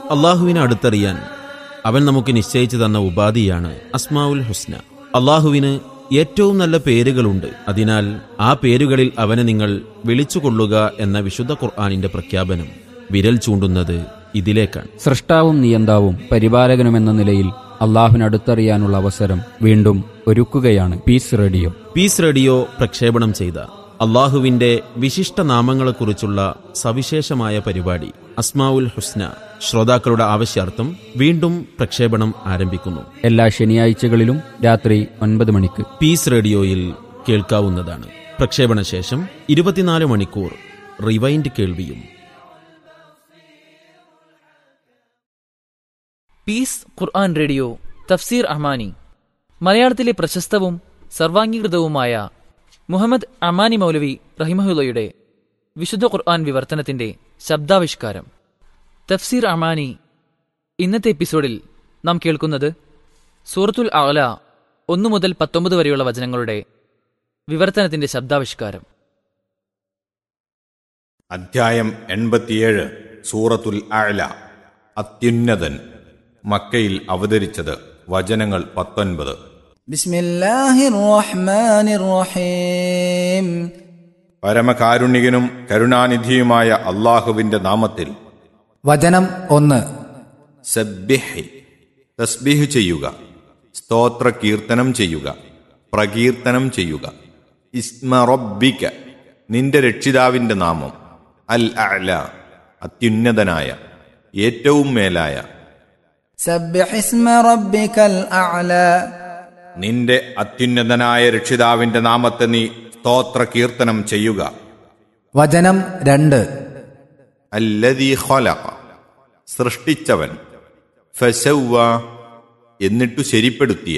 അള്ളാഹുവിനെ അടുത്തറിയാൻ അവൻ നമുക്ക് നിശ്ചയിച്ചു തന്ന ഉപാധിയാണ് അസ്മാവുൽ ഹുസ്ന അള്ളാഹുവിന് ഏറ്റവും നല്ല പേരുകളുണ്ട് അതിനാൽ ആ പേരുകളിൽ അവനെ നിങ്ങൾ വിളിച്ചുകൊള്ളുക എന്ന വിശുദ്ധ ഖുർആാനിന്റെ പ്രഖ്യാപനം വിരൽ ചൂണ്ടുന്നത് ഇതിലേക്കാണ് സൃഷ്ടാവും നിയന്താവും പരിപാലകനുമെന്ന നിലയിൽ അള്ളാഹുവിനടുത്തറിയാനുള്ള അവസരം വീണ്ടും ഒരുക്കുകയാണ് പീസ് റേഡിയോ പീസ് റേഡിയോ പ്രക്ഷേപണം ചെയ്ത അള്ളാഹുവിന്റെ വിശിഷ്ട നാമങ്ങളെക്കുറിച്ചുള്ള സവിശേഷമായ പരിപാടി അസ്മാവുൽ ഹുസ്ന ശ്രോതാക്കളുടെ ആവശ്യാർത്ഥം വീണ്ടും പ്രക്ഷേപണം ആരംഭിക്കുന്നു എല്ലാ ശനിയാഴ്ചകളിലും രാത്രി ഒൻപത് മണിക്ക് പീസ് റേഡിയോയിൽ കേൾക്കാവുന്നതാണ് പ്രക്ഷേപണ ശേഷം ഇരുപത്തിനാല് മണിക്കൂർ റിവൈൻഡ് കേൾവിയും പീസ് ഖുർആൻ റേഡിയോ തഫ്സീർ അമാനി മലയാളത്തിലെ പ്രശസ്തവും സർവാംഗീകൃതവുമായ മുഹമ്മദ് അമാനി മൗലവി റഹിമഹുല്ലയുടെ വിശുദ്ധ ഖുർആൻ വിവർത്തനത്തിന്റെ ശബ്ദാവിഷ്കാരം തഫ്സീർ അമാനി ഇന്നത്തെ എപ്പിസോഡിൽ നാം കേൾക്കുന്നത് സൂറത്തുൽ അഅല ഒന്നു മുതൽ പത്തൊമ്പത് വരെയുള്ള വചനങ്ങളുടെ വിവർത്തനത്തിന്റെ ശബ്ദാവിഷ്കാരം അധ്യായം എൺപത്തിയേഴ് സൂറത്തുൽ അഅല അത്യുന്നതൻ മക്കയിൽ അവതരിച്ചത് വചനങ്ങൾ പത്തൊൻപത് بسم الله الرحمن الرحيم പരമകാരുണികനും കരുണാനിധിയുമായ അള്ളാഹുവിന്റെ നാമത്തിൽ വചനം ഒന്ന് സബ്ബിഹി തസ്ബിഹ് ചെയ്യുക സ്തോത്ര കീർത്തനം ചെയ്യുക പ്രകീർത്തനം ചെയ്യുക ഇസ്മ റബ്ബിക നിന്റെ രക്ഷിതാവിന്റെ നാമം അൽ അഅല അത്യുന്നതനായ ഏറ്റവും മേലായ سبح اسم ربك الأعلى നിന്റെ അത്യുന്നതനായ രക്ഷിതാവിന്റെ നാമത്തെ നീ സ്തോത്ര കീർത്തനം ചെയ്യുക വചനം രണ്ട് അല്ലദീ ഖലഖ സൃഷ്ടിച്ചവൻ ഫസവ്വ എന്നിട്ടു ശരിപ്പെടുത്തിയ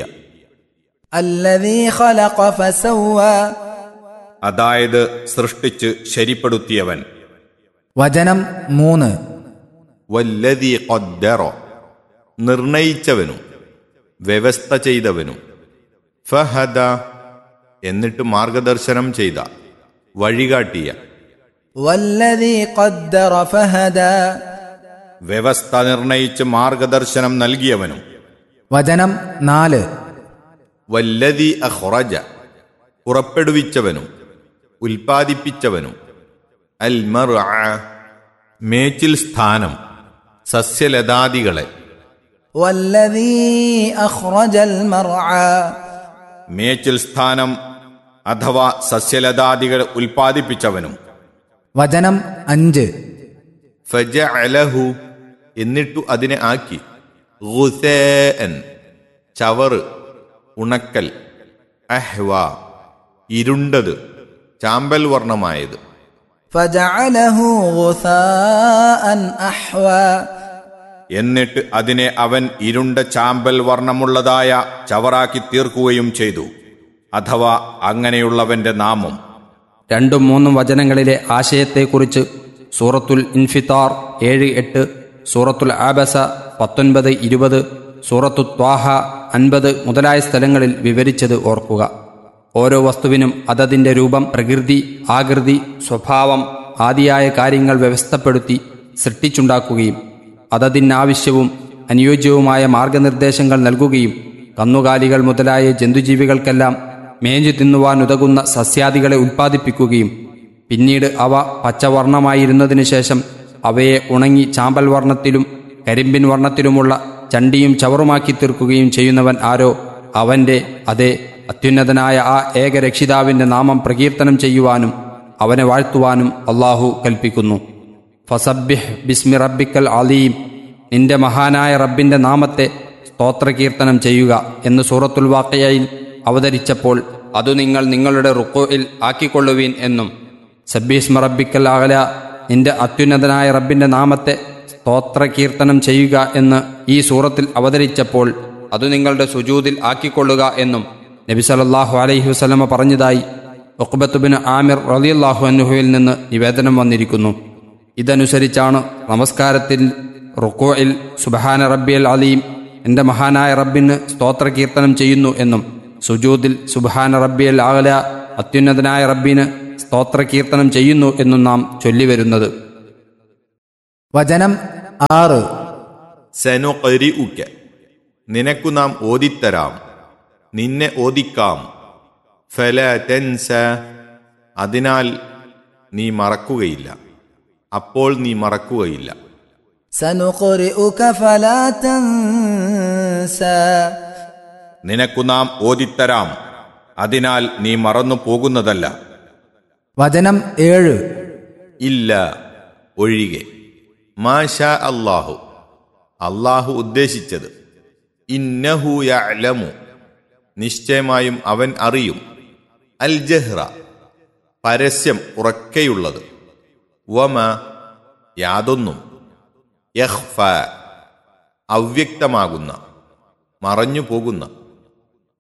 الذي خلق فسوى അതായത് സൃഷ്ടിച്ച് ശരിപ്പെടുത്തിയവൻ വചനം മൂന്ന് വല്ലതീ ഖദ്ദറ നിർണയിച്ചവനും വ്യവസ്ഥ ചെയ്തവനും ഫഹദ എന്നിട്ട് മാർഗദർശനം ചെയ്ത വഴികാട്ടിയ والذي قدر فهدى വ്യവസ്ഥ നിർണയിച്ച് മാർഗദർശനം നൽകിയവനും വചനം നാല് വല്ലതി അഹ്റജ പുറപ്പെടുവിച്ചവനും ഉൽപ്പാദിപ്പിച്ചവനും അൽ മർ മേച്ചിൽ സ്ഥാനം സസ്യലതാദികളെ والذي أخرج المرعى മേച്ചിൽ സ്ഥാനം അഥവാ സസ്യലതാദികൾ ഉൽപ്പാദിപ്പിച്ചവനും വചനം അഞ്ച് ഫജ അലഹു എന്നിട്ടു അതിനെ ആക്കി ഗുസേൻ ചവറ് ഉണക്കൽ അഹ്വ ഇരുണ്ടത് ചാമ്പൽ വർണ്ണമായത് فجعله غثاء أحوى എന്നിട്ട് അതിനെ അവൻ ഇരുണ്ട ചാമ്പൽ വർണ്ണമുള്ളതായ ചവറാക്കി തീർക്കുകയും ചെയ്തു അഥവാ അങ്ങനെയുള്ളവന്റെ നാമം രണ്ടും മൂന്നും വചനങ്ങളിലെ ആശയത്തെക്കുറിച്ച് സൂറത്തുൽ ഇൻഫിത്താർ ഏഴ് എട്ട് സൂറത്തുൽ ആബസ പത്തൊൻപത് ഇരുപത് സൂറത്തു ത്വാഹ അൻപത് മുതലായ സ്ഥലങ്ങളിൽ വിവരിച്ചത് ഓർക്കുക ഓരോ വസ്തുവിനും അതതിൻ്റെ രൂപം പ്രകൃതി ആകൃതി സ്വഭാവം ആദിയായ കാര്യങ്ങൾ വ്യവസ്ഥപ്പെടുത്തി സൃഷ്ടിച്ചുണ്ടാക്കുകയും അതതിനാവശ്യവും അനുയോജ്യവുമായ മാർഗനിർദ്ദേശങ്ങൾ നൽകുകയും കന്നുകാലികൾ മുതലായ ജന്തുജീവികൾക്കെല്ലാം മേഞ്ഞു തിന്നുവാൻ ഉതകുന്ന സസ്യാദികളെ ഉൽപ്പാദിപ്പിക്കുകയും പിന്നീട് അവ പച്ചവർണ്ണമായിരുന്നതിനു ശേഷം അവയെ ഉണങ്ങി ചാമ്പൽ വർണ്ണത്തിലും കരിമ്പിൻ വർണ്ണത്തിലുമുള്ള ചണ്ടിയും ചവറുമാക്കി തീർക്കുകയും ചെയ്യുന്നവൻ ആരോ അവന്റെ അതേ അത്യുന്നതനായ ആ ഏകരക്ഷിതാവിന്റെ നാമം പ്രകീർത്തനം ചെയ്യുവാനും അവനെ വാഴ്ത്തുവാനും അള്ളാഹു കൽപ്പിക്കുന്നു ഫസബ്ബിഹ് ബിസ്മി റബ്ബിക്കൽ അലീം നിന്റെ മഹാനായ റബ്ബിന്റെ നാമത്തെ സ്തോത്രകീർത്തനം ചെയ്യുക എന്ന് സൂറത്തുൽ വാക്കയയിൽ അവതരിച്ചപ്പോൾ അതു നിങ്ങൾ നിങ്ങളുടെ റുക്കോയിൽ ആക്കിക്കൊള്ളുവീൻ എന്നും സബ്ബീസ്മ റബ്ബിക്കൽ അകല നിന്റെ അത്യുന്നതനായ റബ്ബിന്റെ നാമത്തെ സ്തോത്രകീർത്തനം ചെയ്യുക എന്ന് ഈ സൂറത്തിൽ അവതരിച്ചപ്പോൾ അതു നിങ്ങളുടെ സുജൂതിൽ ആക്കിക്കൊള്ളുക എന്നും നബി സല്ലല്ലാഹു അലൈഹി വസല്ലമ പറഞ്ഞതായി ഉഖ്ബത്തുബിന് ആമിർ റളിയല്ലാഹു അൻഹുവിൽ നിന്ന് നിവേദനം വന്നിരിക്കുന്നു ഇതനുസരിച്ചാണ് നമസ്കാരത്തിൽ റുക്കോയിൽ സുബഹാന റബ്ബിയൽ അലീം എൻ്റെ മഹാനായ റബ്ബിന് സ്തോത്രകീർത്തനം ചെയ്യുന്നു എന്നും സുജൂദിൽ സുബഹാന റബ്ബിയൽ ആകല അത്യുന്നതനായ റബ്ബിന് സ്തോത്രകീർത്തനം ചെയ്യുന്നു എന്നും നാം ചൊല്ലിവരുന്നത് വചനം ആറ് സെനുകരി ഉക്ക നിനക്കു നാം ഓതിത്തരാം നിന്നെ ഓദിക്കാം ഫല തെൻസ അതിനാൽ നീ മറക്കുകയില്ല അപ്പോൾ നീ മറക്കുകയില്ല سنقرئك فلا تنسى നിനക്കു നാം ഓതിത്തരാം അതിനാൽ നീ മറന്നു പോകുന്നതല്ല വചനം ഏഴ് ഇല്ല ഒഴികെ മാഷ അല്ലാഹു അള്ളാഹു ഉദ്ദേശിച്ചത് ഇന്നഹു യഅലമു നിശ്ചയമായും അവൻ അറിയും അൽ ജഹ്റ പരസ്യം ഉറക്കെയുള്ളത് വമ യാതൊന്നും യഹ്ഫ അവ്യക്തമാകുന്ന മറഞ്ഞു പോകുന്ന